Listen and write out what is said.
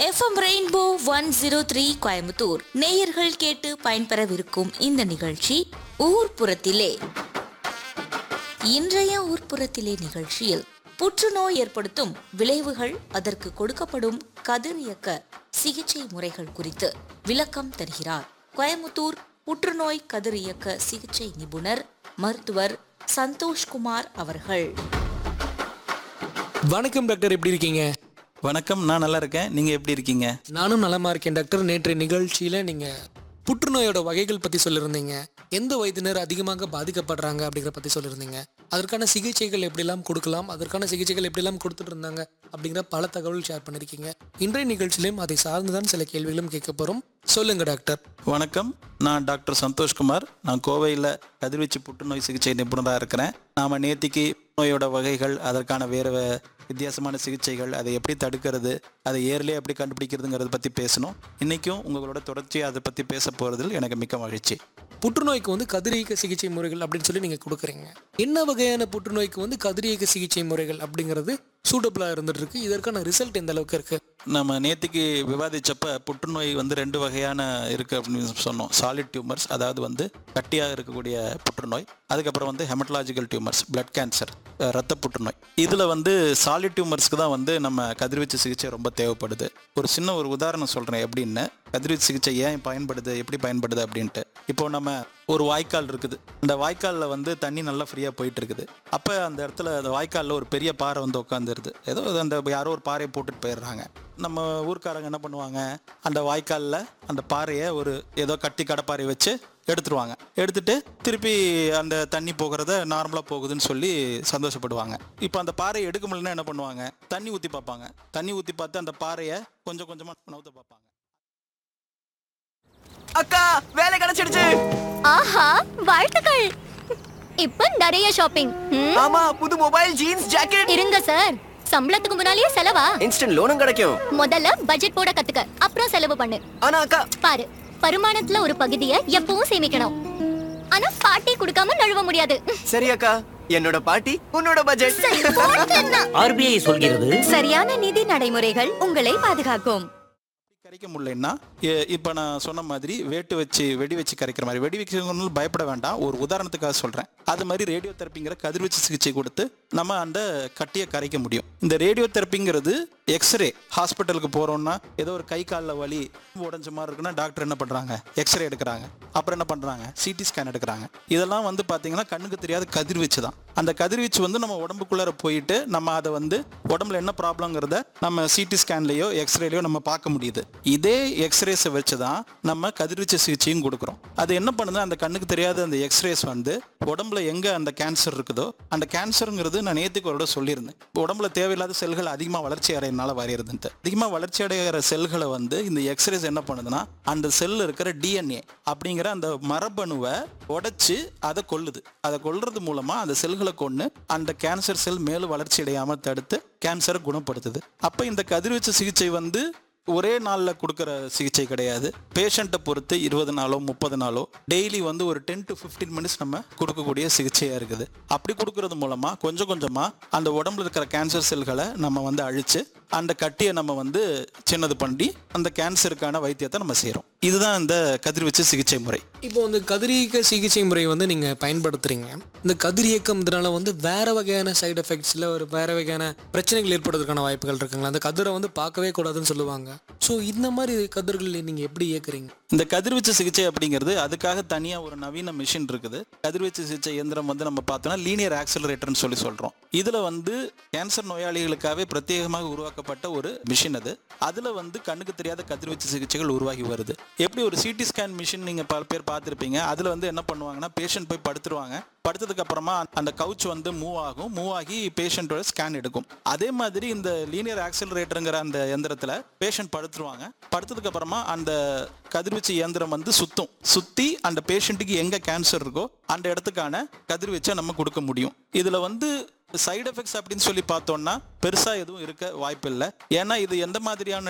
FM rainbow one zero three Coimbatore நேயர்கள் கேட்டு பயன்பெறவிருக்கும் இந்த நிகழ்ச்சி ஊர்ப்புறத்திலே இன்றைய ஊர்ப்புறத்திலே நிகழ்ச்சியில் புற்றுநோய் ஏற்படுத்தும் விளைவுகள் அதற்கு கொடுக்கப்படும் கதிரியக்க சிகிச்சை முறைகள் குறித்து விளக்கம் தருகிறார் கோயம்புத்தூர் புற்றுநோய் கதிரியக்க சிகிச்சை நிபுணர் மருத்துவர் சந்தோஷ்குமார் அவர்கள் வணக்கம் டாக்டர் எப்படி இருக்கீங்க வணக்கம் நான் நல்லா இருக்கேன் நீங்கள் எப்படி இருக்கீங்க நானும் நலமா இருக்கேன் டாக்டர் நேற்றைய நிகழ்ச்சியில நீங்க புற்றுநோயோட வகைகள் பத்தி சொல்லியிருந்தீங்க எந்த வயதினர் அதிகமாக பாதிக்கப்படுறாங்க அப்படிங்கிற பத்தி சொல்லியிருந்தீங்க அதற்கான சிகிச்சைகள் எப்படிலாம் கொடுக்கலாம் அதற்கான சிகிச்சைகள் எப்படிலாம் கொடுத்துட்டு இருந்தாங்க அப்படிங்கிற பல தகவல் ஷேர் பண்ணியிருக்கீங்க இன்றைய நிகழ்ச்சியிலும் அதை சார்ந்துதான் சில கேள்விகளும் கேட்க போறோம் சொல்லுங்க டாக்டர் வணக்கம் நான் டாக்டர் சந்தோஷ்குமார் நான் கோவையில் கதிர்வீச்சு புற்றுநோய் சிகிச்சை நிபுணராக இருக்கிறேன் நாம் நேத்திக்கு நோயோட வகைகள் அதற்கான வேறு வே- வித்தியாசமான சிகிச்சைகள் அதை எப்படி தடுக்கிறது அதை ஏர்லேயே எப்படி கண்டுபிடிக்கிறதுங்கிறத பற்றி பேசணும் இன்றைக்கும் உங்களோட தொடர்ச்சியாக அதை பற்றி பேச போகிறதில் எனக்கு மிக்க மகிழ்ச்சி புற்றுநோய்க்கு வந்து கதிரியக்க சிகிச்சை முறைகள் அப்படின்னு சொல்லி நீங்க கொடுக்குறீங்க என்ன வகையான புற்றுநோய்க்கு வந்து கதிரியக்க சிகிச்சை முறைகள் அப்படிங்கிறது சூட்டபிளா இருந்துட்டு இருக்கு இதற்கான ரிசல்ட் எந்த அளவுக்கு இருக்கு நம்ம நேத்திக்கு விவாதிச்சப்ப புற்றுநோய் வந்து ரெண்டு வகையான இருக்கு அப்படின்னு சொன்னோம் சாலிட் டியூமர்ஸ் அதாவது வந்து கட்டியாக இருக்கக்கூடிய புற்றுநோய் அதுக்கப்புறம் வந்து ஹெமட்டலாஜிக்கல் டியூமர்ஸ் பிளட் கேன்சர் ரத்த புற்றுநோய் இதில் வந்து சாலிட் டியூமர்ஸ்க்கு தான் வந்து நம்ம கதிர்வீச்சு சிகிச்சை ரொம்ப தேவைப்படுது ஒரு சின்ன ஒரு உதாரணம் சொல்கிறேன் எப்படின்னு கதிர்வீச்சு சிகிச்சை ஏன் பயன்படுது எப்படி பயன்படுது அப்படின்ட்டு இப்போ நம்ம ஒரு வாய்க்கால் இருக்குது அந்த வாய்க்காலில் வந்து தண்ணி நல்லா ஃப்ரீயாக போயிட்டு இருக்குது அப்போ அந்த இடத்துல அந்த வாய்க்காலில் ஒரு பெரிய பாறை வந்து உட்காந்துருது ஏதோ அந்த யாரோ ஒரு பாறையை போட்டுட்டு போயிடுறாங்க நம்ம ஊர்க்காரங்க என்ன பண்ணுவாங்க அந்த வாய்க்காலில் அந்த பாறையை ஒரு ஏதோ கட்டி கடப்பாறை வச்சு எடுத்துருவாங்க எடுத்துட்டு திருப்பி அந்த தண்ணி போகிறத நார்மலாக போகுதுன்னு சொல்லி சந்தோஷப்படுவாங்க இப்போ அந்த பாறையை எடுக்க முடியலன்னா என்ன பண்ணுவாங்க தண்ணி ஊற்றி பார்ப்பாங்க தண்ணி ஊற்றி பார்த்து அந்த பாறையை கொஞ்சம் கொஞ்சமாக நவுத்த பார்ப்பாங்க அக்கா வேலை கிடைச்சிடுச்சு ஆஹா வாழ்த்துக்கள் இப்ப நிறைய ஷாப்பிங் ம், ஆமா புது மொபைல் ஜீன்ஸ் ஜாக்கெட் இருங்க சார் சம்பளத்துக்கு முன்னாலேயே செலவா இன்ஸ்டன்ட் லோனும் கிடைக்கும் முதல்ல பட்ஜெட் போட கத்துக்க அப்புறம் செலவு பண்ணு ஆனா அக்கா பாரு வருமானத்துல ஒரு பகுதியை எப்பவும் சேமிக்கணும் ஆனா பாட்டி கொடுக்காம நழுவ முடியாது சரி அக்கா என்னோட பாட்டி உன்னோட பட்ஜெட் சரி, போட்டுன்னா. ஆர்பிஐ சொல்கிறது சரியான நிதி நடைமுறைகள் உங்களை பாதுகாக்கும் கரைக்க முடியலன்னா எ- இப்ப நான் சொன்ன மாதிரி வேட்டு வச்சு வெடி வச்சு கரைக்கிற மாதிரி வெடி வைக்கிறவங்களும் பயப்பட வேண்டாம் ஒரு உதாரணத்துக்காக சொல்றேன் அது மாதிரி ரேடியோ தெரப்பிங்கிற கதிர்வீச்சு சிகிச்சை கொடுத்து நம்ம அந்த கட்டியை கரைக்க முடியும் இந்த ரேடியோ தெரப்பிங்கிறது எக்ஸ்ரே ஹாஸ்பிட்டலுக்கு போறோம்னா ஏதோ ஒரு கை காலில் வலி உடஞ்ச மாதிரி இருக்குன்னா டாக்டர் என்ன பண்றாங்க எக்ஸ்ரே எடுக்கிறாங்க அப்புறம் என்ன பண்றாங்க சிடி ஸ்கேன் எடுக்கிறாங்க இதெல்லாம் வந்து பாத்தீங்கன்னா கண்ணுக்கு தெரியாத கதிர்வீச்சு தான் அந்த கதிர்வீச்சு வந்து நம்ம உடம்புக்குள்ளார போயிட்டு நம்ம அதை வந்து உடம்புல என்ன ப்ராப்ளங்கிறத நம்ம சிடி ஸ்கேன்லயோ எக்ஸ்ரேலையோ நம்ம பார்க்க முடியுது இதே எக்ஸ்ரேஸை வச்சு தான் நம்ம கதிர்வீச்சு சிகிச்சையும் கொடுக்குறோம் அது என்ன பண்ணுது அந்த கண்ணுக்கு தெரியாத அந்த எக்ஸ்ரேஸ் வந்து உடம்புல எங்க அந்த கேன்சர் இருக்குதோ அந்த கேன்சருங்கிறது நான் நேத்துக்கு ஒரு தடவை சொல்லியிருந்தேன் உடம்புல தேவையில்லாத செல்கள் அதிகமாக வளர்ச்சி அடையினால வரையிறதுன்ட்டு அதிகமாக வளர்ச்சி அடைகிற செல்களை வந்து இந்த எக்ஸ்ரேஸ் என்ன பண்ணுதுன்னா அந்த செல் இருக்கிற டிஎன்ஏ அப்படிங்கிற அந்த மரபணுவை உடைச்சு அதை கொல்லுது அதை கொல்றது மூலமா அந்த செல்களை கொண்டு அந்த கேன்சர் செல் மேலும் வளர்ச்சி அடையாம தடுத்து கேன்சரை குணப்படுத்துது அப்ப இந்த கதிர்வீச்சு சிகிச்சை வந்து ஒரே நாளில் கொடுக்குற சிகிச்சை கிடையாது பேஷண்ட்டை பொறுத்து இருபது நாளோ முப்பது நாளோ டெய்லி வந்து ஒரு டென் டு ஃபிஃப்டீன் மினிட்ஸ் நம்ம கொடுக்கக்கூடிய சிகிச்சையாக இருக்குது அப்படி கொடுக்கறது மூலமாக கொஞ்சம் கொஞ்சமாக அந்த உடம்புல இருக்கிற கேன்சர் செல்களை நம்ம வந்து அழிச்சு அந்த கட்டியை நம்ம வந்து சின்னது பண்ணி அந்த கேன்சருக்கான வைத்தியத்தை நம்ம செய்கிறோம் இதுதான் இந்த கதிர்வீச்சு சிகிச்சை முறை இப்போ வந்து கதிரியக்க சிகிச்சை முறை வந்து நீங்க பயன்படுத்துறீங்க இந்த கதிரியக்கம் இதனால வந்து வேற வகையான சைடு எஃபெக்ட்ஸ்ல ஒரு வேற வகையான பிரச்சனைகள் ஏற்படுறதுக்கான வாய்ப்புகள் இருக்குங்களா அந்த கதிரை வந்து பார்க்கவே கூடாதுன்னு சொல்லுவாங்க ஸோ இந்த மாதிரி கதிர்களை நீங்க எப்படி இயக்குறீங்க இந்த கதிர்வீச்சு சிகிச்சை அப்படிங்கிறது அதுக்காக தனியாக ஒரு நவீன மிஷின் இருக்குது கதிர்வீச்சு சிகிச்சை இயந்திரம் வந்து நம்ம பார்த்தோம்னா லீனியர் ஆக்சலரேட்டர்னு சொல்லி சொல்கிறோம் இதில் வந்து கேன்சர் நோயாளிகளுக்காகவே பிரத்யேகமாக உருவாக்கப்பட்ட ஒரு மிஷின் அது அதில் வந்து கண்ணுக்கு தெரியாத கதிர்வீச்சு சிகிச்சைகள் உருவாகி வருது எப்படி ஒரு சிடி ஸ்கேன் மிஷின் நீங்கள் பல பேர் பார்த்துருப்பீங்க அதில் வந்து என்ன பண்ணுவாங்கன்னா பேஷண்ட் போய் படுத்துருவாங்க படுத்ததுக்கு அப்புறமா அந்த கவுச் வந்து மூவ் ஆகும் மூவ் ஆகி பேஷண்ட்டோட ஸ்கேன் எடுக்கும் அதே மாதிரி இந்த லீனியர் ஆக்சலரேட்டருங்கிற அந்த எந்திரத்தில் பேஷண்ட் படுத்துருவாங்க படுத்ததுக்கு அப்புறமா அந்த கதிர்வீச்சு இயந்திரம் வந்து சுத்தும் சுத்தி அந்த பேஷண்ட்டுக்கு எங்க கேன்சர் இருக்கோ அந்த இடத்துக்கான கதிர்வீச்சை நம்ம கொடுக்க முடியும் இதுல வந்து சைடு எஃபெக்ட்ஸ் அப்படின்னு சொல்லி பார்த்தோம்னா பெருசா எதுவும் இருக்க வாய்ப்பில்லை ஏன்னா இது எந்த மாதிரியான